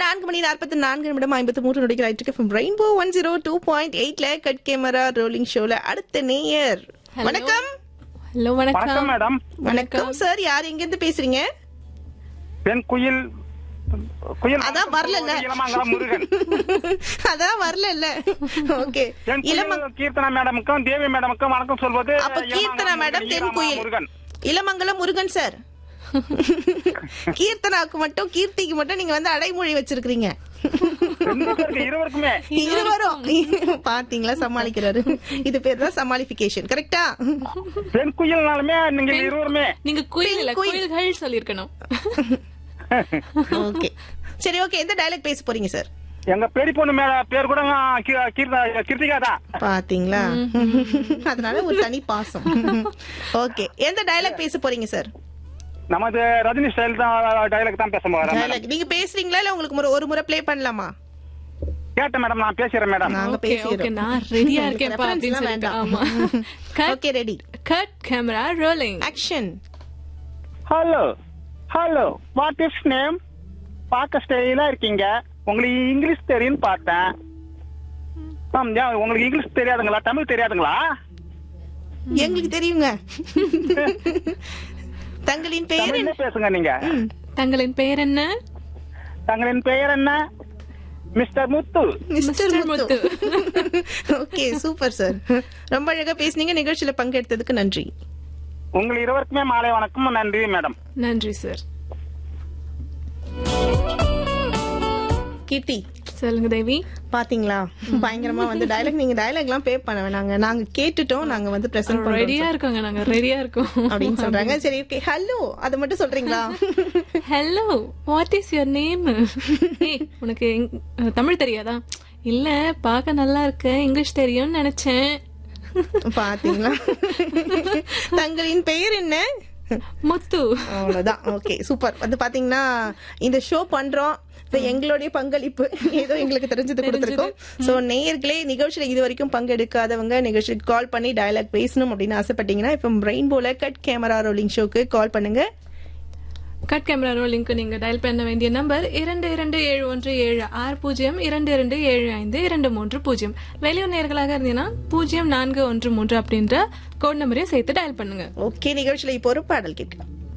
நான்கு மணி நாற்பத்தி நான்கு நிமிடம் ஐம்பத்தி மூன்று நொடிகள் ஆயிட்டு rainbow one zero two point எயிட்ல கட் கேமரா ரோலிங் ஷோல அடுத்த நேயர் வணக்கம் ஹலோ வணக்கம் வணக்கம் மேடம் வணக்கம் சார் யார் எங்க இருந்து பேசுறீங்க பெண் குயில் குயில் அதான் வரலல்ல. இளமாங்கலம் முருகன் அதான் வரல ஓகே பெண் இளம குயில் கீர்த்தனா மேடமுக்கும் தேவி மேடமுக்கும் வணக்கம் சொல்வது அப்ப கீர்த்தனா இளமாங்கலம் மேடம் முருகன், தென்குயில் முருகன் இளமங்கலம் முருகன் சார் கீர்த்தனாக்கு மட்டும் கீர்த்திக்கு மட்டும் நீங்க வந்து அடைமொழி வச்சிருக்கீங்க ரெண்டு பேருக்கு இருவருக்குமே இருவரும் பாத்தீங்களா சமாளிக்கிறாரு இது பேர் தான் சமாளிபிகேஷன் கரெக்டா பெண் குயில்னாலுமே நீங்க இருவருமே நீங்க குயில் இல்ல குயில். குயில்கள் சொல்லிருக்கணும் ஓகே சரி ஓகே எந்த டயலாக் பேச போறீங்க சார் எங்க பெரிய பொண்ணு மேல பேர் கூட கீ- கீர்த்தா- கிருத்திகா தான் பாத்தீங்களா அதனால ஒரு தனி பாசம் ஓகே எந்த டயலாக் பேச போறீங்க சார் நமது ரஜினி ஸ்டைல் தான் டைலாக் தான் பேச போறேன் மேடம் டயலாக் நீங்க பேசுறீங்களா இல்ல உங்களுக்கு ஒரு- ஒரு முறை ப்ளே பண்ணலாமா கேட்டேன் மேடம் நான் பேசுறேன் மேடம் நாங்க ஓகே ஓகே நான் ரெடியா இருக்கேன்ப்பா அப்படின்னு சொல்லிட்டு ஆமா cut okay ready cut camera rolling action hello hello what is name பார்க்க ஸ்டைலா இருக்கீங்க உங்களுக்கு இங்கிலீஷ் தெரியும்னு பார்த்தேன் ஆம், ஏன் உங்களுக்கு இங்கிலீஷ் தெரியாதுங்களா தமிழ் தெரியாதுங்களா எங்களுக்கு தெரியுங்க தங்களின் பெயர் தமிழ்ல என்ன? பேசுங்க நீங்க தங்களின் பெயர் என்ன தங்களின் பெயர் என்ன mister Muthu mister mister Muthu okay super sir ரொம்ப அழகா பேசுனீங்க நிகழ்ச்சியில பங்கெடுத்ததுக்கு நன்றி உங்கள் இருவருக்குமே மாலை வணக்கம் நன்றி மேடம் நன்றி சார் கீர்த்தி சொல்லுங்க தேவி பாத்தீங்களா பயங்கரமா வந்து டயலாக் நீங்க டயலாக் எல்லாம் பே பண்ண வேணாங்க நாங்க கேட்டுட்டோம் நாங்க வந்து பிரசன்ட் பண்றோம் ரெடியா இருக்கோங்க நாங்க ரெடியா இருக்கோம் அப்படின்னு சொல்றாங்க சரி ஓகே ஹலோ அது மட்டும் சொல்றீங்களா hello what is your name ஏய் உனக்கு இங்- அஹ், தமிழ் தெரியாதா இல்ல பார்க்க நல்லா இருக்கு இங்கிலீஷ் தெரியும்னு நினைச்சேன் பாத்தீங்களா தங்களின் பெயர் என்ன முத்து அவ்வளவுதான் ஓகே சூப்பர் வந்து பாத்தீங்கன்னா இந்த ஷோ பண்றோம் இப்ப எங்களுடைய பங்களிப்பு ஏதோ எங்களுக்கு தெரிஞ்சது கொடுத்துருக்கோம் சோ நேயர்களே நிகழ்ச்சியில இது வரைக்கும் பங்கெடுக்காதவங்க நிகழ்ச்சிக்கு கால் பண்ணி டயலாக் பேசணும் அப்படின்னு ஆசைப்பட்டீங்கன்னா இப்ப ரெயின்போல கட் கேமரா ரோலிங் ஷோக்கு கால் பண்ணுங்க கட் கேமரா ரோலிங்க்கு நீங்க டயல் பண்ண வேண்டிய நம்பர் இரண்டு இரண்டு ஏழு ஒன்று ஏழு ஆறு பூஜ்ஜியம் இரண்டு இரண்டு ஏழு ஐந்து இரண்டு மூன்று பூஜ்ஜியம் வெளியூர் நேர்களாக இருந்தீங்கன்னா பூஜ்ஜியம் நான்கு ஒன்று மூன்று அப்படின்ற கோட் நம்பரையும் சேர்த்து டயல் பண்ணுங்க ஓகே நிகழ்ச்சியில இப்போ ஒரு பாடல் கேட்கலாம்